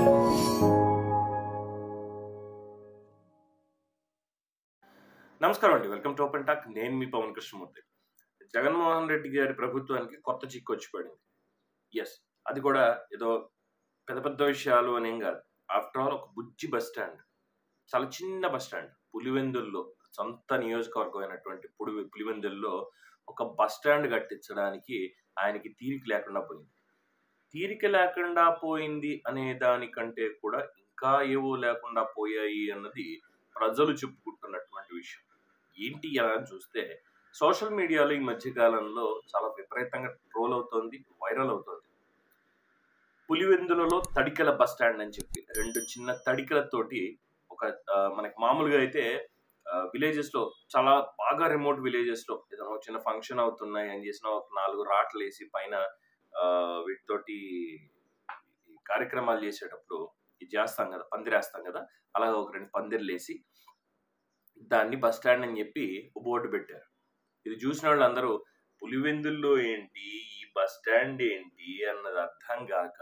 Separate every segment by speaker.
Speaker 1: నమస్కారం అండి welcome to open talk నేను మీ పవన్ కృష్ణమూర్తి జగన్మోహన్ రెడ్డి గారి ప్రభుత్వానికి కొత్త చిక్కు వచ్చి పడింది ఎస్ అది కూడా ఏదో పెద్ద పెద్ద విషయాలు అనేం కాదు ఆఫ్టర్ ఆల్ ఒక బుజ్జి బస్ స్టాండ్ చాలా చిన్న బస్ స్టాండ్ పులివెందుల్లో సొంత నియోజకవర్గం అయినటువంటి పులి పులివెందుల్లో ఒక బస్ స్టాండ్ కట్టించడానికి ఆయనకి తీరిక లేకుండా పోయింది తీరిక లేకుండా పోయింది అనే దానికంటే కూడా ఇంకా ఏవో లేకుండా పోయాయి అన్నది ప్రజలు చెప్పుకుంటున్నటువంటి విషయం ఏంటి అలా అని చూస్తే సోషల్ మీడియాలో ఈ మధ్య కాలంలో చాలా విపరీతంగా ట్రోల్ అవుతోంది వైరల్ అవుతోంది పులివెందులలో తడికల బస్ స్టాండ్ అని చెప్పి రెండు చిన్న తడికలతోటి ఒక ఆ, మనకి మామూలుగా అయితే విలేజెస్ లో చాలా బాగా రిమోట్ విలేజెస్ లో ఏదైనా ఒక చిన్న ఫంక్షన్ అవుతున్నాయి అని చేసిన ఒక నాలుగు రాట్లు వేసి పైన ఆ, వీటితోటి ఈ కార్యక్రమాలు చేసేటప్పుడు ఇది చేస్తాం కదా పందిరేస్తాం కదా అలాగే ఒక రెండు పందిర్లు వేసి దాన్ని బస్ స్టాండ్ అని చెప్పి బోర్డు పెట్టారు ఇది చూసిన వాళ్ళందరూ పులివెందుల్లో ఏంటి ఈ బస్ స్టాండ్ ఏంటి అన్నది అర్థం కాక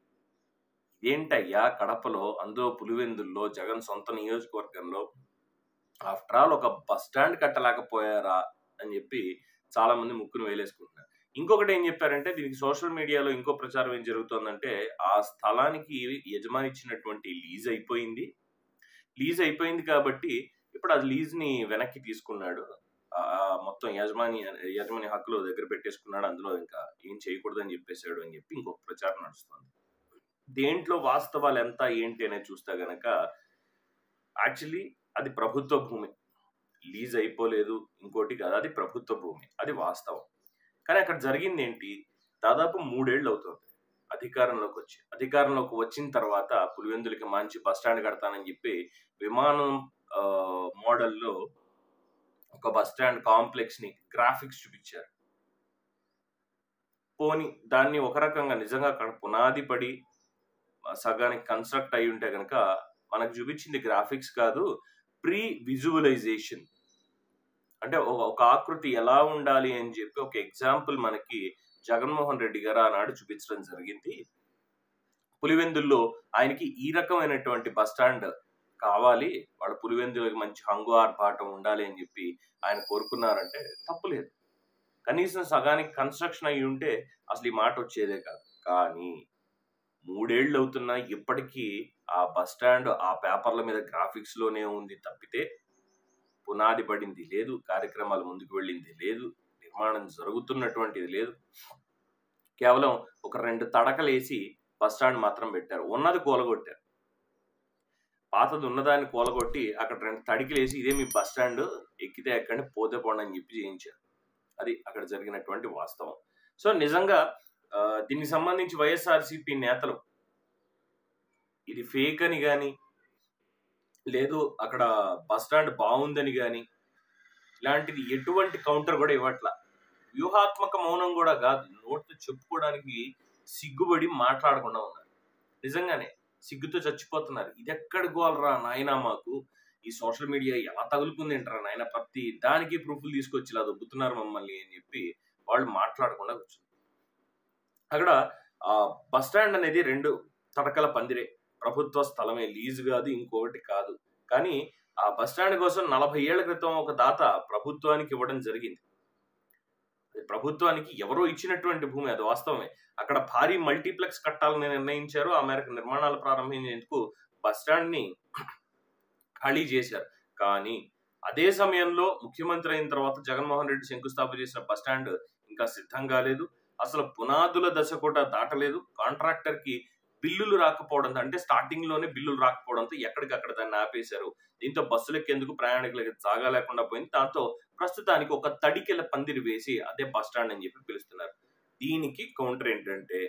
Speaker 1: ఇదేంటయ్యా కడపలో అందులో పులివెందుల్లో జగన్ సొంత నియోజకవర్గంలో ఆఫ్టర్ ఆల్ ఒక బస్ స్టాండ్ కట్టలేకపోయారా అని చెప్పి చాలా మంది ముక్కును వేలేసుకుంటున్నారు ఇంకొకటి ఏం చెప్పారంటే దీనికి సోషల్ మీడియాలో ఇంకో ప్రచారం ఏం జరుగుతోందంటే ఆ స్థలానికి యజమాని ఇచ్చినటువంటి లీజ్ అయిపోయింది లీజ్ అయిపోయింది కాబట్టి ఇప్పుడు అది లీజ్ ని వెనక్కి తీసుకున్నాడు ఆ మొత్తం యజమాని యజమాని హక్కులు దగ్గర పెట్టేసుకున్నాడు అందులో ఇంకా ఏం చేయకూడదని చెప్పేశాడు అని చెప్పి ఇంకొక ప్రచారం నడుస్తుంది దేంట్లో వాస్తవాలు ఎంత ఏంటి అనేది చూస్తే గనక యాక్చువల్లీ అది ప్రభుత్వ భూమి లీజ్ అయిపోలేదు ఇంకోటి కాదు అది ప్రభుత్వ భూమి అది వాస్తవం కానీ అక్కడ జరిగింది ఏంటి దాదాపు మూడేళ్ళు అవుతుంది అధికారంలోకి వచ్చి అధికారంలోకి వచ్చిన తర్వాత పులివెందులకి మంచి బస్ స్టాండ్ కడతానని చెప్పి విమానం ఆ, మోడల్లో ఒక బస్ స్టాండ్ కాంప్లెక్స్ ని గ్రాఫిక్స్ చూపించారు పోని దాన్ని ఒక రకంగా నిజంగా అక్కడ పునాది పడి ఆ, సగానికి కన్స్ట్రక్ట్ అయి ఉంటే కనుక మనకు చూపించింది గ్రాఫిక్స్ కాదు ప్రీ విజువలైజేషన్ అంటే ఒక ఒక ఆకృతి ఎలా ఉండాలి అని చెప్పి ఒక ఎగ్జాంపుల్ మనకి జగన్మోహన్ రెడ్డి గారు ఆనాడు చూపించడం జరిగింది పులివెందుల్లో ఆయనకి ఈ రకమైనటువంటి బస్ స్టాండ్ కావాలి వాళ్ళ పులివెందులకి మంచి హంగు ఆర్భాటం ఉండాలి అని చెప్పి ఆయన కోరుకున్నారంటే తప్పులేదు కనీసం సగానికి కన్స్ట్రక్షన్ అయి ఉంటే అసలు ఈ మాట వచ్చేదే కాదు కానీ మూడేళ్ళు అవుతున్నా ఇప్పటికీ ఆ బస్ స్టాండ్ ఆ పేపర్ల మీద గ్రాఫిక్స్ లోనే ఉంది తప్పితే పునాది పడింది లేదు కార్యక్రమాలు ముందుకు వెళ్ళింది లేదు నిర్మాణం జరుగుతున్నటువంటిది లేదు కేవలం ఒక రెండు తడకలేసి బస్ స్టాండ్ మాత్రం పెట్టారు ఉన్నది కూలగొట్టారు పాతది ఉన్నదాన్ని కూలగొట్టి అక్కడ రెండు తడికిలేసి ఇదే మీ బస్ స్టాండ్ ఎక్కితే ఎక్కండి పోతే పోండి అని చెప్పి చేయించారు అది అక్కడ జరిగినటువంటి వాస్తవం సో నిజంగా ఆ, దీనికి సంబంధించి వైఎస్ఆర్సీపీ నేతలు ఇది ఫేక్ అని కానీ లేదు అక్కడ బస్ స్టాండ్ బాగుందని కానీ ఇలాంటిది ఎటువంటి కౌంటర్ కూడా ఇవ్వట్ల వ్యూహాత్మక మౌనం కూడా కాదు నోటితో చెప్పుకోవడానికి సిగ్గుపడి మాట్లాడకుండా ఉన్నారు నిజంగానే సిగ్గుతో చచ్చిపోతున్నారు ఇది ఎక్కడ గోలరా నాయనా మాకు ఈ సోషల్ మీడియా ఎలా తగులుకుంది అంటారా నాయన ప్రతి దానికి ప్రూఫ్లు తీసుకొచ్చి ఇలా దొబ్బుతున్నారు మమ్మల్ని అని చెప్పి వాళ్ళు మాట్లాడకుండా కూర్చున్నారు అక్కడ ఆ బస్ స్టాండ్ అనేది రెండు తడకల పందిరే ప్రభుత్వ స్థలమే లీజు కాదు ఇంకొకటి కాదు కానీ ఆ బస్ స్టాండ్ కోసం నలభై ఏళ్ల క్రితం ఒక దాత ప్రభుత్వానికి ఇవ్వడం జరిగింది అది ప్రభుత్వానికి ఎవరో ఇచ్చినటువంటి భూమి అది వాస్తవమే అక్కడ భారీ మల్టీప్లెక్స్ కట్టాలని నిర్ణయించారు ఆ మేరకు నిర్మాణాలు ప్రారంభించేందుకు బస్ స్టాండ్ ని ఖాళీ చేశారు కానీ అదే సమయంలో ముఖ్యమంత్రి అయిన తర్వాత జగన్మోహన్ రెడ్డి శంకుస్థాపన చేసిన బస్ స్టాండ్ ఇంకా సిద్ధం కాలేదు అసలు పునాదుల దశ కూడా దాటలేదు కాంట్రాక్టర్ కి బిల్లులు రాకపోవడంతో అంటే స్టార్టింగ్ లోనే బిల్లులు రాకపోవడంతో ఎక్కడికక్కడ దాన్ని ఆపేశారు దీంతో బస్సులు ఎక్కేందుకు ప్రయాణికులకి జాగా లేకుండా పోయింది దాంతో ప్రస్తుతానికి ఒక తడికెల పందిరి వేసి అదే బస్ స్టాండ్ అని చెప్పి పిలుస్తున్నారు దీనికి కౌంటర్ ఏంటంటే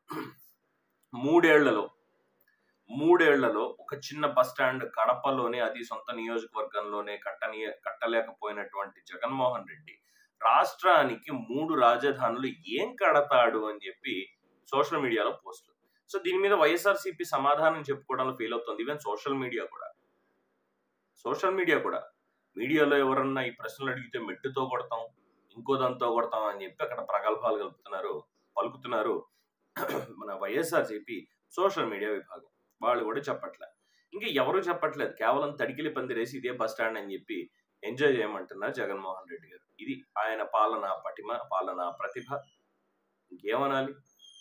Speaker 1: మూడేళ్లలో మూడేళ్లలో ఒక చిన్న బస్ స్టాండ్ కడపలోనే అది సొంత నియోజకవర్గంలోనే కట్టని కట్టలేకపోయినటువంటి జగన్మోహన్ రెడ్డి రాష్ట్రానికి మూడు రాజధానులు ఏం కడతాడు అని చెప్పి సోషల్ మీడియాలో పోస్టులు సో దీని మీద వైఎస్ఆర్సీపీ సమాధానం చెప్పుకోవడంలో ఫెయిల్ అవుతుంది ఈవెన్ సోషల్ మీడియా కూడా సోషల్ మీడియా కూడా మీడియాలో ఎవరన్నా ఈ ప్రశ్నలు అడిగితే మెట్టుతో కొడతాం ఇంకో దాంతో కొడతాం అని చెప్పి అక్కడ ప్రగల్భాలు కలుపుతున్నారు పలుకుతున్నారు మన వైఎస్ఆర్సీపీ సోషల్ మీడియా విభాగం వాళ్ళు కూడా చెప్పట్లే ఇంకా ఎవరు చెప్పట్లేదు కేవలం తడికిలి పందిరేసి ఇదే బస్ స్టాండ్ అని చెప్పి ఎంజాయ్ చేయమంటున్నారు జగన్మోహన్ రెడ్డి గారు ఇది ఆయన పాలన పటిమ పాలన ప్రతిభ ఇంకేమనాలి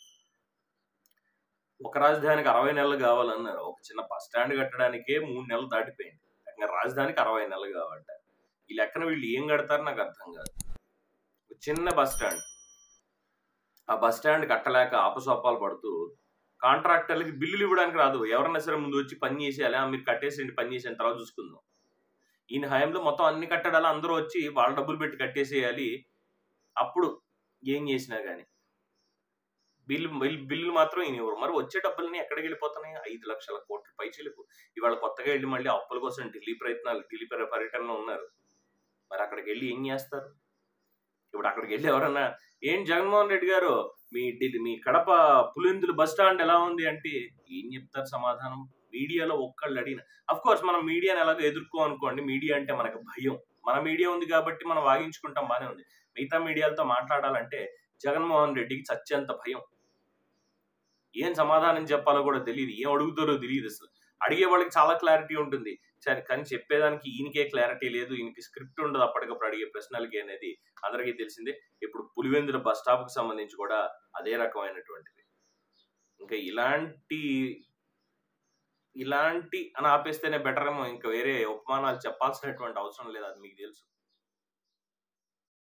Speaker 1: ఒక రాజధానికి అరవై నెలలు కావాలన్నారు ఒక చిన్న బస్ స్టాండ్ కట్టడానికే మూడు నెలలు దాటిపోయింది ఇంకా రాజధానికి అరవై నెలలు కావాలంట ఈ లెక్కన వీళ్ళు ఏం కడతారు నాకు అర్థం కాదు ఒక చిన్న బస్ స్టాండ్ ఆ బస్ స్టాండ్ కట్టలేక ఆపసోపాలు పడుతూ కాంట్రాక్టర్లకి బిల్లులు ఇవ్వడానికి రాదు ఎవరన్నా సరే ముందు వచ్చి పని చేసేయాలి "ఆ, మీరు కట్టేసేయండి పని చేసిన తర్వాత చూసుకుందాం ఈయన హయాంలో మొత్తం అన్ని కట్టడాలు అందరూ వచ్చి వాళ్ళ డబ్బులు పెట్టి కట్టేసేయాలి అప్పుడు ఏం చేసినా కానీ బిల్లు బిల్- బిల్లులు మాత్రం ఈయన ఇవ్వరు మరి వచ్చే డబ్బులని ఎక్కడికి వెళ్ళిపోతున్నాయి ఐదు లక్షల కోట్ల పైచిలకు ఇవాళ కొత్తగా వెళ్ళి మళ్ళీ అప్పుల కోసం ఢిల్లీ ప్రయత్నాలు ఢిల్లీ పర్య- పర్యటనలో ఉన్నారు మరి అక్కడికి వెళ్ళి ఏం చేస్తారు ఇప్పుడు అక్కడికి వెళ్ళి ఎవరన్నా ఏం జగన్మోహన్ రెడ్డి గారు మీ ఢిల్లీ మీ కడప పులిందులు బస్ స్టాండ్ ఎలా ఉంది అంటే ఏం చెప్తారు సమాధానం మీడియాలో ఒక్కళ్ళు అడిగిన అఫ్ కోర్స్ మనం మీడియాని ఎలాగో ఎదుర్కో అనుకోండి మీడియా అంటే మనకు భయం మన మీడియా ఉంది కాబట్టి మనం వాగించుకుంటాం బానే ఉంది మిగతా మీడియాలతో మాట్లాడాలంటే జగన్మోహన్ రెడ్డికి చచ్చేంత భయం ఏం సమాధానం చెప్పాలో కూడా తెలియదు ఏం అడుగుతారో తెలియదు అసలు అడిగే వాళ్ళకి చాలా క్లారిటీ ఉంటుంది సరే కానీ చెప్పేదానికి ఈయనకే క్లారిటీ లేదు ఈయనకి స్క్రిప్ట్ ఉండదు అప్పటికప్పుడు అడిగే ప్రశ్నలకి అనేది అందరికీ తెలిసిందే ఇప్పుడు పులివెందుల బస్ స్టాప్ కి సంబంధించి కూడా అదే రకమైనటువంటిది ఇంకా ఇలాంటి ఇలాంటి అని ఆపేస్తేనే బెటర్ ఏమో ఇంకా వేరే ఉపమానాలు చెప్పాల్సినటువంటి అవసరం లేదు అది మీకు తెలుసు